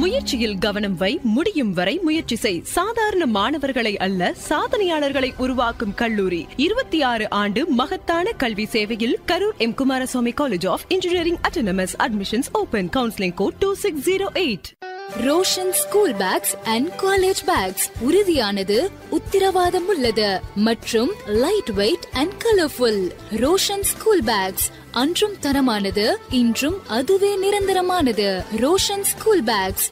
முயற்சியில் கவனம் வை முடியும் வரை முயற்சி செய் சாதாரண மாணவர்களை அல்ல சாதனையாளர்களை உருவாக்கும் கல்லூரி இருபத்தி ஆறு ஆண்டு மகத்தான கல்வி சேவையில் Karur M Kumaraswamy college of engineering autonomous admissions open counselling code two six zero eight Roshan school bags and college bags உறுதியானது உத்தரவாதம் உள்ளது மற்றும் light weight and colourful Roshan school bags அன்றும் தரமானது இன்றும் அதுவே நிரந்தரமானது ரோஷன் ஸ்கூல் பேக்ஸ்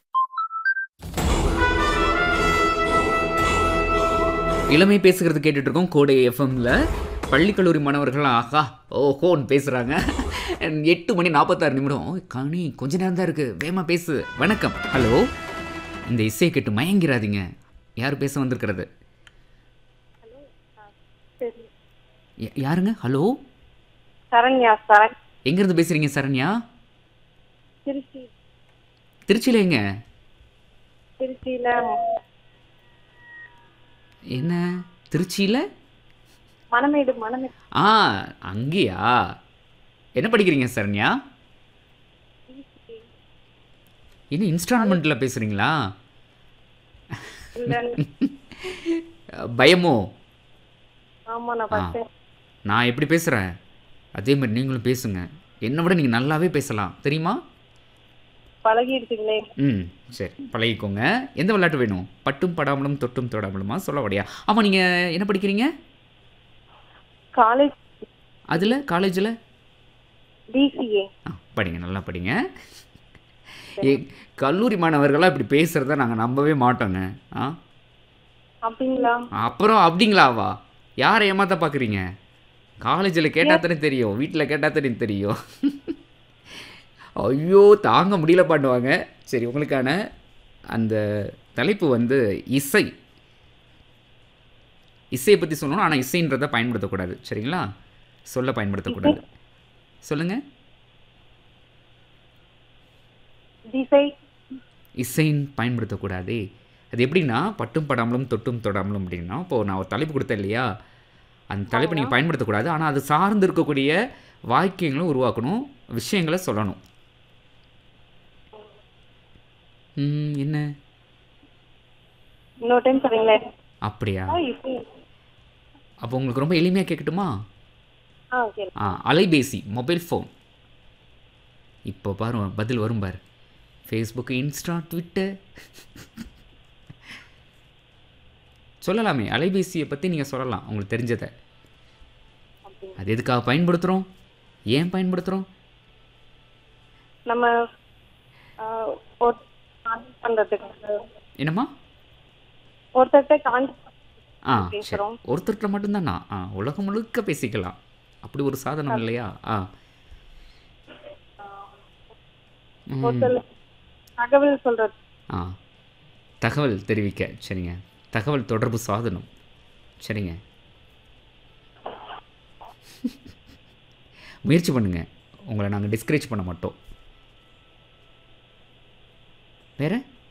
இளமை பேசுகிறது கேட்டுட்டு இருக்கோம் கோடை எஃப்எம்ல பள்ளி கல்லூரி மாணவர்கள் ஆஹா ஓஹோன்னு பேசுகிறாங்க எட்டு மணி நாற்பத்தாறு நிமிடம் கணி கொஞ்ச நேரம் தான் இருக்குது வேகமாக பேசு வணக்கம் ஹலோ இந்த இசையை கேட்டு மயங்கிறாதீங்க யார் பேச வந்திருக்கிறது யா- யாருங்க ஹலோ சரண்யா சரண் எங்கேருந்து பேசுகிறீங்க சரண்யா திருச்சி திருச்சியில் எங்க திருச்சியில என்ன திருச்சியில் மணமேடு மணமேடு ஆ அங்கேயா என்ன படிக்கிறீங்க சரண்யா என்ன இன்ஸ்டால்மெண்ட்டில் பேசுகிறீங்களா இல்ல பயமோ ஆமா நான் ஆ ஃபர்ஸ்ட் நான் எப்படி பேசுகிறேன் அதே மாதிரி நீங்களும் பேசுங்க என்னை விட நீங்கள் நல்லாவே பேசலாம் தெரியுமா பழகிடுச்சுங்களே ம் சரி பழகிக்கோங்க எந்த விளையாட்டு வேணும் பட்டும் படாமலும் தொட்டும் தொடாமலுமா சொல்ல வடையா ஆமாம் நீங்கள் என்ன படிக்கிறீங்க காலேஜ் அதில் காலேஜில் பிசிஏ ஆ படிங்க நல்லா படிங்க ஏ கல்லூரி மாணவர்களாக இப்படி பேசுகிறத நாங்கள் நம்பவே மாட்டோங்க ஆ அப்படிங்களா அப்புறம் அப்படிங்களாவா யாரை ஏமாத்த பார்க்குறீங்க காலேஜில் கேட்டால் தானே தெரியும் வீட்டில் கேட்டால் தானே தெரியும் ஐயோ தாங்க முடியல பண்ணுவாங்க சரி உங்களுக்கான அந்த தலைப்பு வந்து இசை இசையை பற்றி சொல்லணும் ஆனால் இசைன்றதை பயன்படுத்தக்கூடாது சரிங்களா சொல்ல பயன்படுத்தக்கூடாது சொல்லுங்கள் திசை இசைன்னு பயன்படுத்தக்கூடாதே அது எப்படின்னா பட்டும் படாமலும் தொட்டும் தொடாமலும் அப்படின்னா இப்போது நான் ஒரு தலைப்பு கொடுத்தேன் இல்லையா அந்த தலைப்பை நீங்கள் பயன்படுத்தக்கூடாது ஆனால் அது சார்ந்து இருக்கக்கூடிய வாக்கியங்களும் உருவாக்கணும் விஷயங்களை சொல்லணும் ம், என்ன இன்னொரு டைம் சொல்றீங்களே அப்படியா ஆ, இசை. அப்போ உங்களுக்கு ரொம்ப எளிமையாக கேட்கட்டுமா ஆ ஓகே ஆ அலைபேசி மொபைல் ஃபோன் இப்போ பாரு பதில் வரும் பாரு ஃபேஸ்புக் இன்ஸ்டா ட்விட்டர் சொல்லலாமே அலைபேசியை பற்றி நீங்கள் சொல்லலாம் உங்களுக்கு தெரிஞ்சதை அது எதுக்காக பயன்படுத்துகிறோம் ஏன் பயன்படுத்துகிறோம் நம்ம ஆ, ஒரு கான்டாக்ட் பண்றதுக்கு என்னம்மா ஒருத்தர்கிட்ட கான்டாக்ட் ஆ சரி பேசுறோம். ஒருத்தர்கிட்ட மட்டும்தானா ஆ உலகம் முழுக்க பேசிக்கலாம் அப்படி ஒரு சாதனம் இல்லையா ஆ ம். ஒருத்தர் தகவல் சொல்றது ஆ தகவல் தெரிவிக்க சரிங்க தகவல் தொடர்பு சாதனம் சரிங்க முயற்சி பண்ணுங்க உங்களை நாங்கள் டிஸ்கரேஜ் பண்ண மாட்டோம் வேற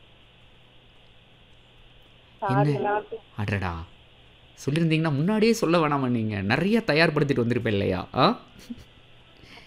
சாரி என்ன? நான் அடடா சொல்லியிருந்தீங்கன்னா முன்னாடியே சொல்ல வேணாமா நீங்கள் நிறைய தயார்படுத்திட்டு வந்திருப்பேன் இல்லையா ஆ